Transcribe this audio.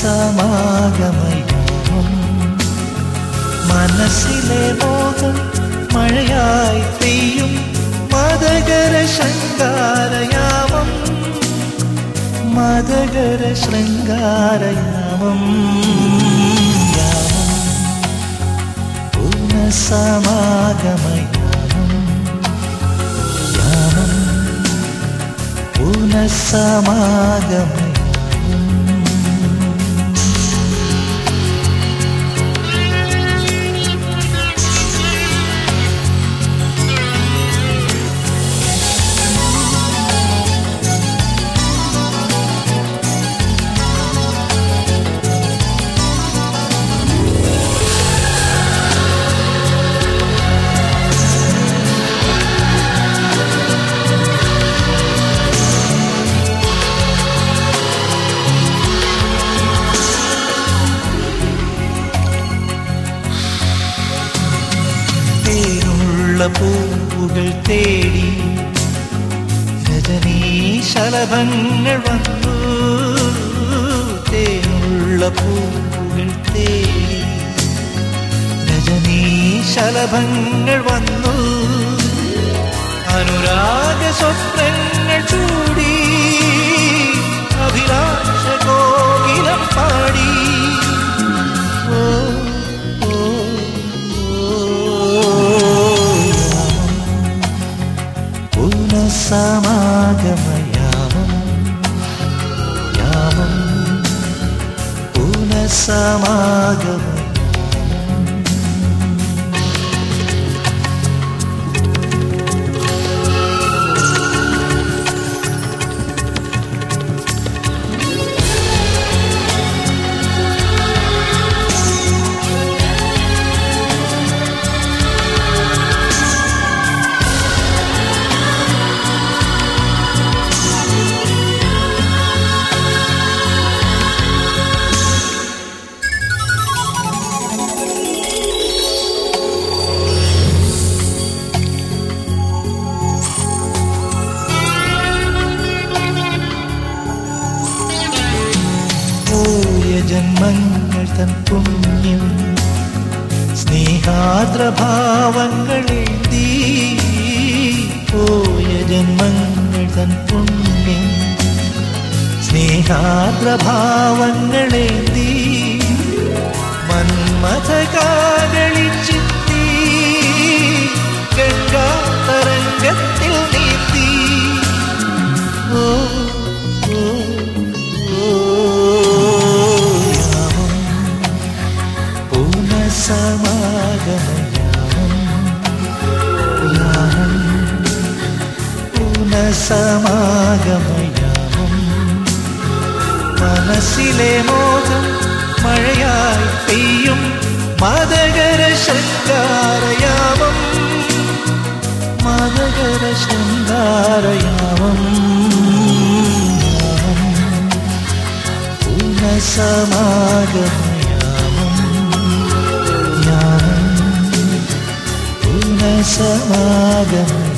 പുനഃസമാഗമയാമം മനസ്സിലെ മോഹം മഴയായി പെയ്യും മതകര ശൃംഗാരയാമം മതകര ശൃംഗാരയാമം യാമം പുനഃസമാഗമയാമം യാമം പുനഃസമാഗമയാമം തേനുള്ള പൂവുകൾ തേടി രജനീ ശലഭങ്ങൾ വന്നു തേനുള്ള പൂവുകൾ തേടി രജനീ ശലഭങ്ങൾ വന്നു അനുരാഗ സ്വപ്നങ്ങൾ ചൂടി അഭിലാഷ കോകിലം പാടി ഓ ഓ പുനഃസമാഗമയാമം യാമം പുനഃസമാഗമ പോയ ജന്മങ്ങൾ തൻ പുണ്യം സ്നേഹാദ്രഭാവങ്ങൾ എഴുതി പോയ ജന്മങ്ങൾ തൻ പുണ്യം സ്നേഹാദ്രഭാവങ്ങൾ എഴുതി മന്മഥകാകളിച്ചിത്തി ഗംഗാതരംഗത്തിൽ നീത്തി ഓ ഓ ഓ യാമം പുനഃസമാഗമയാമം യാമം പുനഃസമാഗമയാമം മനസ്സിലെ മോഹം മഴയായി പെയ്യും മതകര ശൃംഗാരയാമം മതകര ശൃംഗാരയാമം പുനഃസമാഗമയാമം യാമം പുനഃസമാഗമ